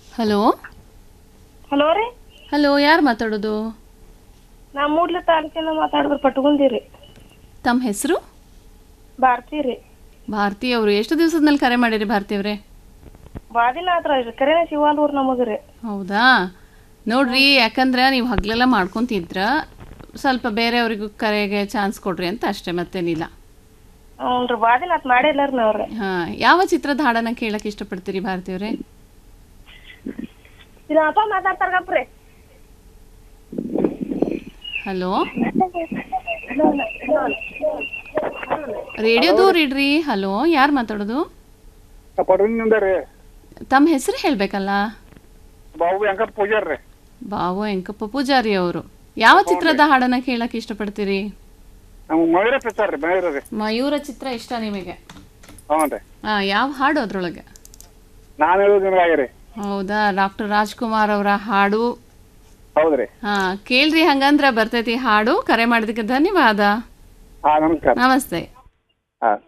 hello hello ರೀ hello ಯಾರು ಮಾತಾಡೋದು ನಾ ಮೂಡ್ಲ ತಾಲೂಕಿಂದ ಮಾತಾಡಿದ್ರು ಪಟ್ಕೊಂದಿರಿ ತಮ್ಮ ಹೆಸರು ಭಾರತಿ ರೀ ಭಾರತಿ ಅವರು ಎಷ್ಟು ದಿವಸದ ಮೇಲೆ ಕರೆ ಮಾಡಿರಿ ಭಾರತಿ ಅವರೇ ಬಾದಿನ ಆತ್ರ ರೀ ಕರೆನೇ ಶಿವಾಲೂರ್ ನಮಗ ರೀ ಹೌದಾ ನೋಡ್ರಿ ಯಾಕಂದ್ರೆ ನೀವು ಹಗಲೆಲ್ಲ ಮಾಡ್ಕೊಂತಿದ್ರ ಸ್ವಲ್ಪ ಬೇರೆಯವ್ರಿಗೂ ಕರೆಗೆ ಚಾನ್ಸ್ ಕೊಡ್ರಿ ಅಂತ ಅಷ್ಟೇ ಮತ್ತೇನಿಲ್ಲ ಹ್ಞೂ ರೀ ಬಾದಿನ ಆತ್ ಮಾಡಿಲ್ಲ ರೀ ನಾವ್ರಿ ಹಾಂ ಯಾವ ಚಿತ್ರದ ಹಾಡನ್ನ ಕೇಳಕ್ಕೆ ಇಷ್ಟಪಡ್ತೀರಿ ಭಾರತಿ ಅವರೇ ಇದು ಅಪ್ಪ ಮಾತಾಡ್ತಾರಪ್ಪ ಹಲೋ ರೇಡಿಯೋ ದೂರ ಇಡ್ರಿ ಹಲೋ ಯಾರು ಮಾತಾಡೋದು ಪಡವಿನಿಂದ ರೀ ತಮ್ಮ ಹೆಸರು ಹೇಳಬೇಕಲ್ಲ ಬಾಬು ವೆಂಕಟ ಪೂಜಾರ್ ರೀ ಬಾವು ಎಂಕಪ್ಪ ಪೂಜಾರಿ ಅವರು ಯಾವ ಚಿತ್ರದ ಹಾಡನ್ನ ಕೇಳಕ್ಕೆ ಇಷ್ಟಪಡ್ತೀರಿ ನಮ್ಗೆ ಮಯೂರ ಪಿಕ್ಚರ್ ರೀ ಮಯೂರ ರೀ ಮಯೂರ ಚಿತ್ರ ಇಷ್ಟ ನಿಮಗೆ ಹ್ಞೂ ರೀ ಆ, ಯಾವ ಹಾಡು ಅದ್ರೊಳಗೆ ನಾನು ಹೇಳೋದು ನಿಮ್ಗೆ ರೀ ಹೌದಾ ಡಾಕ್ಟರ್ ರಾಜ್ಕುಮಾರ್ ಅವರ ಹಾಡು ಹೌದು ರೀ ಹಾ ಕೇಳ್ರಿ ಹಂಗಂದ್ರ ಬರ್ತೈತಿ ಹಾಡು ಕರೆ ಮಾಡಿದಕ್ಕೆ ಧನ್ಯವಾದ ಹಾಂ ನಮಸ್ಕಾರ ನಮಸ್ತೆ ಹಾಂ